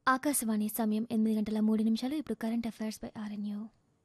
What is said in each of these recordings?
ఆకాశవాణి సమయం ఎనిమిది గంటల మూడు నిమిషాలు ఇప్పుడు కరెంట్ అఫైర్స్ బై ఆర్ఎన్యూ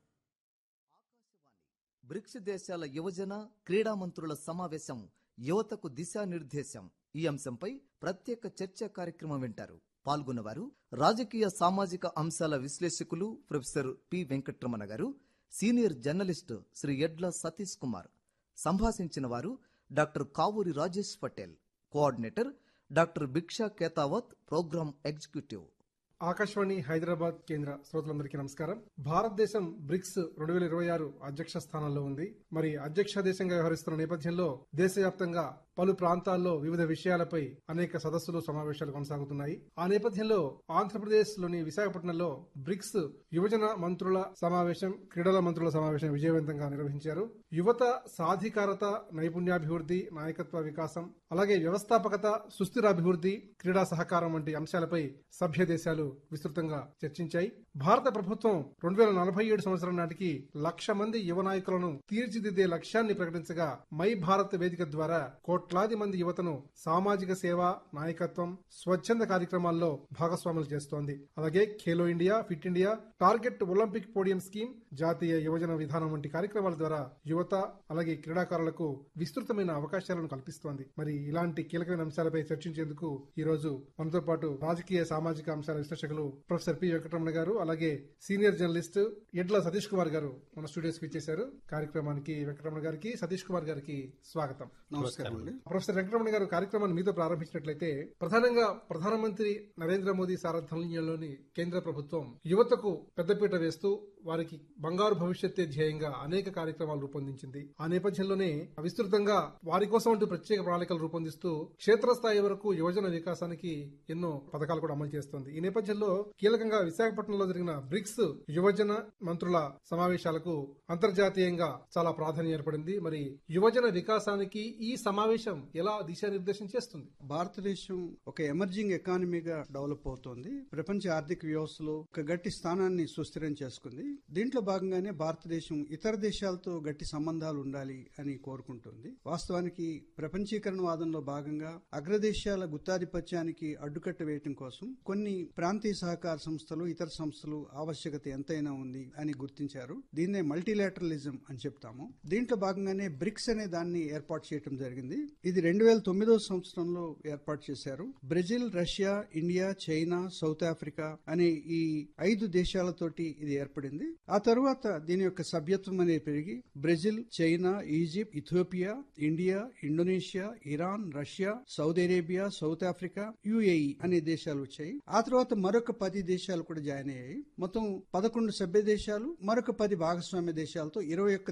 బ్రిక్స్ దేశాల యువజన క్రీడా మంత్రుల సమావేశం యువతకు దిశానిర్దేశం ఈ అంశంపై ప్రత్యేక చర్చా కార్యక్రమం వింటారు పాల్గొన్నవారు రాజకీయ సామాజిక అంశాల విశ్లేషకులు ప్రొఫెసర్ పి వెంకట్రమణ గారు సీనియర్ జర్నలిస్ట్ శ్రీ ఎడ్ల సతీష్ కుమార్ సంభాషించిన వారు doctor Kavuri Rajesh Patel coordinator doctor Bhiksha Ketavath program executive Akashvani Hyderabad కేంద్ర శ్రోతలందరికీ నమస్కారం భారతదేశం బ్రిక్స్ రెండు వేల ఇరవై ఆరు అధ్యక్ష స్థానంలో ఉంది మరి అధ్యక్ష దేశంగా వ్యవహరిస్తున్న నేపథ్యంలో దేశవ్యాప్తంగా పలు ప్రాంతాల్లో వివిధ విషయాలపై అనేక సదస్సులు సమావేశాలు కొనసాగుతున్నాయి ఆ నేపథ్యంలో ఆంధ్రప్రదేశ్ లోని విశాఖపట్నంలో బ్రిక్స్ యువజన మంత్రుల సమావేశం క్రీడల మంత్రుల సమావేశం విజయవంతంగా నిర్వహించారు యువత సాధికారత నైపుణ్యాభివృద్ధి నాయకత్వ వికాసం అలాగే వ్యవస్థాపకత సుస్థిరాభివృద్ధి క్రీడా సహకారం వంటి అంశాలపై సభ్య దేశాలు విస్తృతంగా చర్చించాయి భారత ప్రభుత్వం రెండు వేల నలభై ఏడు సంవత్సరం నాటికి లక్ష మంది యువ నాయకులను తీర్చిదిద్దే లక్ష్యాన్ని ప్రకటించగా మై భారత్ వేదిక ద్వారా కోట్లాది మంది యువతను సామాజిక సేవ నాయకత్వం స్వచ్ఛంద కార్యక్రమాల్లో భాగస్వాములు చేస్తోంది అలాగే Khelo India fit India target Olympic podium scheme జాతీయ యువజన విధానం వంటి కార్యక్రమాల ద్వారా యువత అలాగే క్రీడాకారులకు విస్తృతమైన అవకాశాలను కల్పిస్తోంది మరి ఇలాంటి కీలకమైన అంశాలపై చర్చించేందుకు ఈ రోజు మనతో పాటు రాజకీయ సామాజిక అంశాల విశ్లేషకులు ప్రొఫెసర్ పి వెంకటరమణ గారు అలాగే సీనియర్ జర్నలిస్ట్ ఎడ్ల సతీష్ కుమార్ గారు మన స్టూడియోస్ కి ఇచ్చేశారు కార్యక్రమానికి వెంకటరమణ గారికి సతీష్ కుమార్ గారికి స్వాగతం నమస్కారం అండి ప్రొఫెసర్ వెంకటరమణ గారు కార్యక్రమాన్ని మీతో ప్రారంభించినట్లయితే ప్రధానంగా ప్రధానమంత్రి నరేంద్ర మోదీ సారథ్యంలోని కేంద్ర ప్రభుత్వం యువతకు పెద్దపీట వేస్తూ వారికి బంగారు భవిష్యత్తే ధ్యేయంగా అనేక కార్యక్రమాలు రూపొందించింది ఆ నేపథ్యంలోనే విస్తృతంగా వారి కోసం అంటూ ప్రత్యేక ప్రణాళికలు రూపొందిస్తూ క్షేత్రస్థాయి వరకు యువజన వికాసానికి ఎన్నో పథకాలు కూడా అమలు చేస్తోంది ఈ నేపథ్యంలో కీలకంగా విశాఖపట్నంలో జరిగిన బ్రిక్స్ యువజన మంత్రుల సమావేశాలకు అంతర్జాతీయంగా చాలా ప్రాధాన్యం ఏర్పడింది మరి యువజన వికాసానికి ఈ సమావేశం ఎలా దిశానిర్దేశం చేస్తుంది భారతదేశం ఒక ఎమర్జింగ్ ఎకానమీగా డెవలప్ అవుతోంది ప్రపంచ ఆర్థిక వ్యవస్థలో ఒక గట్టి స్థానాన్ని సుస్థిరం చేసుకుంది దీంట్లో భాగంగానే భారతదేశం ఇతర దేశాలతో గట్టి సంబంధాలు ఉండాలి అని కోరుకుంటుంది వాస్తవానికి ప్రపంచీకరణ వాదంలో భాగంగా అగ్రదేశాల గుత్తాధిపత్యానికి అడ్డుకట్ట వేయటం కోసం కొన్ని ప్రాంతీయ సహకార సంస్థలు ఇతర సంస్థలు ఆవశ్యకత ఎంతైనా ఉంది అని గుర్తించారు దీన్నే మల్టీలాటరలిజం అని చెప్తాము దీంట్లో భాగంగానే బ్రిక్స్ అనే దాన్ని ఏర్పాటు చేయడం జరిగింది ఇది రెండు వేల తొమ్మిదో సంవత్సరంలో ఏర్పాటు చేశారు Brazil Russia India China South Africa అనే ఈ ఐదు దేశాలతోటి ఇది ఏర్పడింది ఆ తరువాత దీని యొక్క సభ్యత్వం అనేది పెరిగి Brazil China Egypt Ethiopia India Indonesia Iran Russia Saudi Arabia South Africa UAE అనే దేశాలు వచ్చాయి ఆ తర్వాత మరొక పది దేశాలు కూడా జాయిన్ అయ్యాయి మొత్తం పదకొండు సభ్య దేశాలు మరొక పది భాగస్వామ్య దేశాలతో ఇరవై ఒక్క